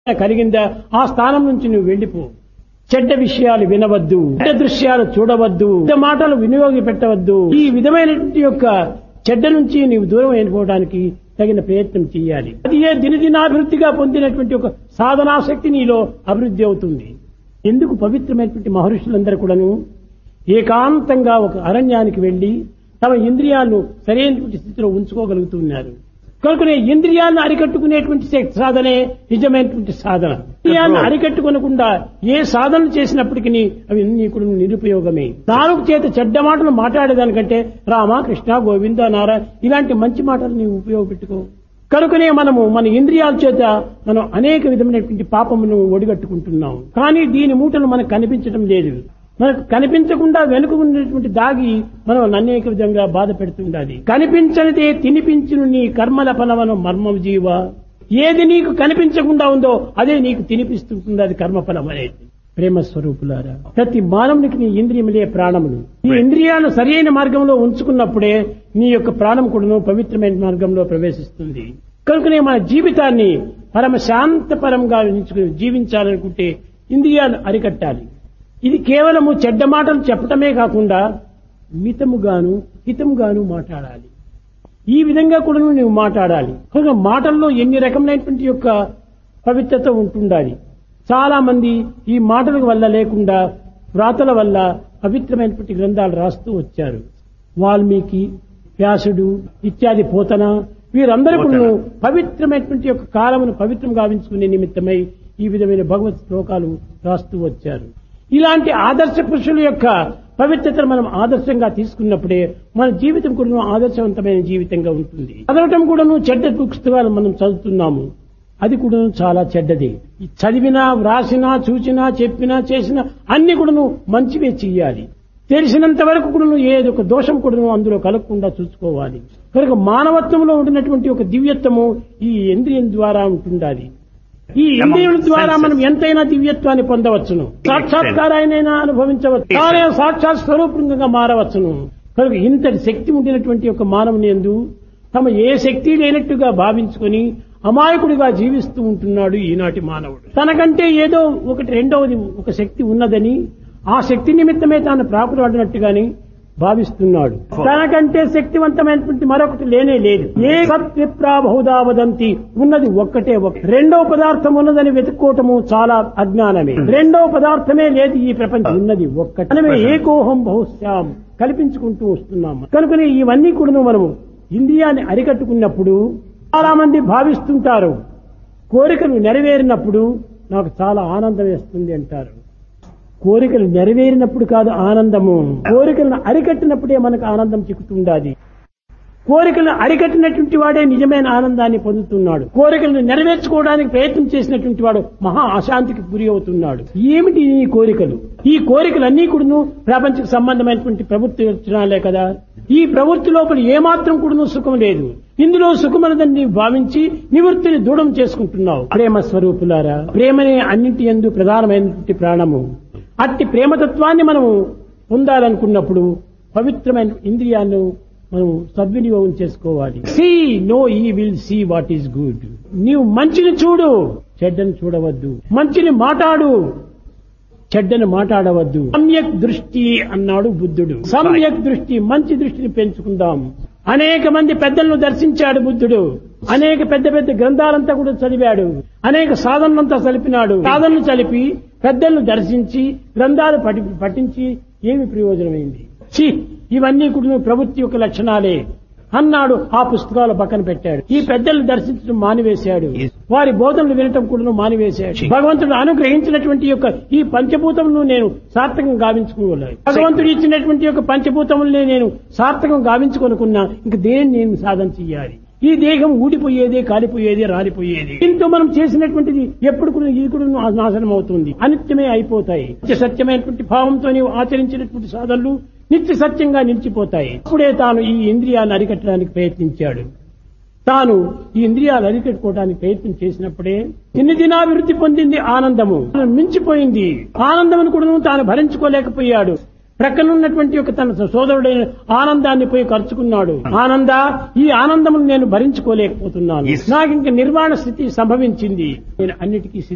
కలిగిందా ఆ స్థానం నుంచి నువ్వు వెళ్ళిపో చెడ్డ విషయాలు వినవద్దు చెడ్డ దృశ్యాలు చూడవద్దు చెడ్డ మాటలు వినియోగి పెట్టవద్దు ఈ విధమైనటువంటి యొక్క చెడ్డ నుంచి నీవు దూరం అయిపోవడానికి తగిన ప్రయత్నం చేయాలి అది ఏ దినదినాభివృద్ధిగా పొందినటువంటి ఒక సాధనాశక్తి నీలో అభివృద్ధి అవుతుంది ఎందుకు పవిత్రమైనటువంటి మహర్షులందరూ కూడాను ఏకాంతంగా ఒక అరణ్యానికి వెళ్లి తమ ఇంద్రియాలను సరైనటువంటి స్థితిలో ఉంచుకోగలుగుతున్నారు కనుకనే ఇంద్రియాలను అరికట్టుకునేటువంటి శక్తి సాధనే నిజమైనటువంటి సాధన ఇంద్రియాలను అరికట్టుకొనకుండా ఏ సాధన చేసినప్పటికీ అవి నీకు నిరుపయోగమే నాలుగు చేత చెడ్డ మాటలు మాట్లాడేదానికంటే రామ కృష్ణ గోవింద నారాయణ ఇలాంటి మంచి మాటలు నీవు ఉపయోగపెట్టుకో కనుకనే మనము మన ఇంద్రియాల చేత మనం అనేక విధమైనటువంటి పాపమును ఒడిగట్టుకుంటున్నాం కానీ దీని మూటలు మనకు కనిపించడం లేదు మనకు కనిపించకుండా వెనుక ఉన్నటువంటి దాగి మనం అనేక విధంగా బాధ పెడుతుండాలి కనిపించనిదే తినిపించును నీ కర్మల ఫలవను మర్మం జీవ ఏది నీకు కనిపించకుండా ఉందో అదే నీకు తినిపిస్తుంటుంది అది కర్మఫలం అనేది ప్రేమ స్వరూపులారా ప్రతి మానవునికి నీ ఇంద్రియములే ప్రాణములు ఈ ఇంద్రియాలు సరైన మార్గంలో ఉంచుకున్నప్పుడే నీ యొక్క ప్రాణం కూడాను పవిత్రమైన మార్గంలో ప్రవేశిస్తుంది కనుకనే మన జీవితాన్ని పరమ శాంతపరంగా ఉంచుకుని జీవించాలనుకుంటే ఇంద్రియాలు అరికట్టాలి ఇది కేవలము చెడ్డ మాటలు చెప్పటమే కాకుండా మితముగాను హితముగాను మాట్లాడాలి ఈ విధంగా కూడా నువ్వు మాట్లాడాలి కనుక మాటల్లో ఎన్ని రకమైనటువంటి యొక్క పవిత్రత ఉంటుండాలి చాలా మంది ఈ మాటల వల్ల లేకుండా వ్రాతల వల్ల పవిత్రమైనటువంటి గ్రంథాలు రాస్తూ వచ్చారు వాల్మీకి వ్యాసుడు ఇత్యాది పోతన వీరందరూ కూడా పవిత్రమైనటువంటి యొక్క కాలమును పవిత్రం గావించుకునే నిమిత్తమై ఈ విధమైన భగవత్ శ్లోకాలు రాస్తూ వచ్చారు ఇలాంటి ఆదర్శ పురుషుల యొక్క పవిత్రతను మనం ఆదర్శంగా తీసుకున్నప్పుడే మన జీవితం కూడా ఆదర్శవంతమైన జీవితంగా ఉంటుంది చదవటం కూడాను చెడ్డ పుస్తకాలు మనం చదువుతున్నాము అది కూడా చాలా చెడ్డది ఈ చదివినా వ్రాసినా చూసినా చెప్పినా చేసినా అన్ని కూడాను మంచివే చెయ్యాలి తెలిసినంత వరకు కూడా ఏదో ఒక దోషం కూడా అందులో కలగకుండా చూసుకోవాలి కనుక మానవత్వంలో ఉండినటువంటి ఒక దివ్యత్వము ఈ ఇంద్రియం ద్వారా ఉంటుండాలి ఈ ఇంద్రియుల ద్వారా మనం ఎంతైనా దివ్యత్వాన్ని పొందవచ్చును సాక్షాత్కారాయనైనా అనుభవించవచ్చు తానే సాక్షాత్ స్వరూపంగా మారవచ్చును కనుక ఇంతటి శక్తి ఉండినటువంటి ఒక మానవుని ఎందు తమ ఏ శక్తి లేనట్టుగా భావించుకొని అమాయకుడిగా జీవిస్తూ ఉంటున్నాడు ఈనాటి మానవుడు తనకంటే ఏదో ఒకటి రెండవది ఒక శక్తి ఉన్నదని ఆ శక్తి నిమిత్తమే తాను ప్రాకులాడినట్టుగాని భావిస్తున్నాడు తనకంటే శక్తివంతమైనటువంటి మరొకటి లేనే లేదు ఏ సత్విప్రా బహుదా వదంతి ఉన్నది ఒక్కటే ఒక్క రెండో పదార్థం ఉన్నదని వెతుక్కోవటము చాలా అజ్ఞానమే రెండో పదార్థమే లేదు ఈ ప్రపంచం ఉన్నది ఒక్కటి మనమే ఏకోహం బహుశ్యాం కల్పించుకుంటూ వస్తున్నాం కనుకనే ఇవన్నీ కూడా మనము ఇంద్రియాన్ని అరికట్టుకున్నప్పుడు చాలా మంది భావిస్తుంటారు కోరికలు నెరవేరినప్పుడు నాకు చాలా ఆనందం వేస్తుంది అంటారు కోరికలు నెరవేరినప్పుడు కాదు ఆనందము కోరికలను అరికట్టినప్పుడే మనకు ఆనందం చిక్కుతుండాది కోరికలను అరికట్టినటువంటి వాడే నిజమైన ఆనందాన్ని పొందుతున్నాడు కోరికలను నెరవేర్చుకోవడానికి ప్రయత్నం చేసినటువంటి వాడు మహా అశాంతికి గురి అవుతున్నాడు ఏమిటి ఈ కోరికలు ఈ కోరికలన్నీ కూడాను ప్రపంచకు సంబంధమైనటువంటి ప్రవృత్తి లక్షణాలే కదా ఈ ప్రవృత్తి లోపల ఏమాత్రం కూడాను సుఖం లేదు ఇందులో సుఖమనదని భావించి నివృత్తిని దూరం చేసుకుంటున్నావు ప్రేమ స్వరూపులారా ప్రేమనే అన్నింటి ఎందు ప్రధానమైనటువంటి ప్రాణము అట్టి ప్రేమతత్వాన్ని మనము పొందాలనుకున్నప్పుడు పవిత్రమైన ఇంద్రియాలను మనం సద్వినియోగం చేసుకోవాలి see no evil see what is good నీవు మంచిని చూడు చెడ్డను చూడవద్దు మంచిని మాట్లాడు చెడ్డను మాట్లాడవద్దు సమ్యక్ దృష్టి అన్నాడు బుద్ధుడు సమ్యక్ దృష్టి మంచి దృష్టిని పెంచుకుందాం అనేక మంది పెద్దలను దర్శించాడు బుద్ధుడు అనేక పెద్ద పెద్ద గ్రంథాలంతా కూడా చదివాడు అనేక సాధనలంతా చలిపినాడు సాధనలు చలిపి పెద్దలను దర్శించి గ్రంథాలు పఠి పఠించి ఏమి ప్రయోజనమైంది ఛీ ఇవన్నీ కూడా ప్రవృత్తి యొక్క లక్షణాలే అన్నాడు ఆ పుస్తకాలు పక్కన పెట్టాడు ఈ పెద్దలను దర్శించడం మానివేశాడు వారి బోధనలు వినటం కూడా మానివేశాడు భగవంతుడు అనుగ్రహించినటువంటి యొక్క ఈ పంచభూతములను నేను సార్థకం గావించుకోలేదు భగవంతుడు ఇచ్చినటువంటి యొక్క పంచభూతములనే నేను సార్థకం గావించుకొనుకున్నా ఇంక దేన్ని నేను సాధన చెయ్యాలి ఈ దేహం ఊడిపోయేదే కాలిపోయేదే రాలిపోయేది దీంతో మనం చేసినటువంటిది ఎప్పుడు కూడా ఇది కూడా నాశనం అవుతుంది అనిత్యమే అయిపోతాయి నిత్య సత్యమైనటువంటి భావంతో నీవు ఆచరించినటువంటి సాధనలు నిత్య సత్యంగా నిలిచిపోతాయి అప్పుడే తాను ఈ ఇంద్రియాన్ని అరికట్టడానికి ప్రయత్నించాడు తాను ఈ ఇంద్రియాలు అరికట్టుకోవడానికి ప్రయత్నం చేసినప్పుడే ఇన్ని దినాభివృద్ధి పొందింది ఆనందము మించిపోయింది ఆనందమును కూడా తాను భరించుకోలేకపోయాడు ప్రక్కనున్నటువంటి ఒక తన సోదరుడైన ఆనందాన్ని పోయి ఖర్చుకున్నాడు ఆనంద ఈ ఆనందమును నేను భరించుకోలేకపోతున్నాను నాకు ఇంక నిర్వాణ స్థితి సంభవించింది నేను అన్నిటికీ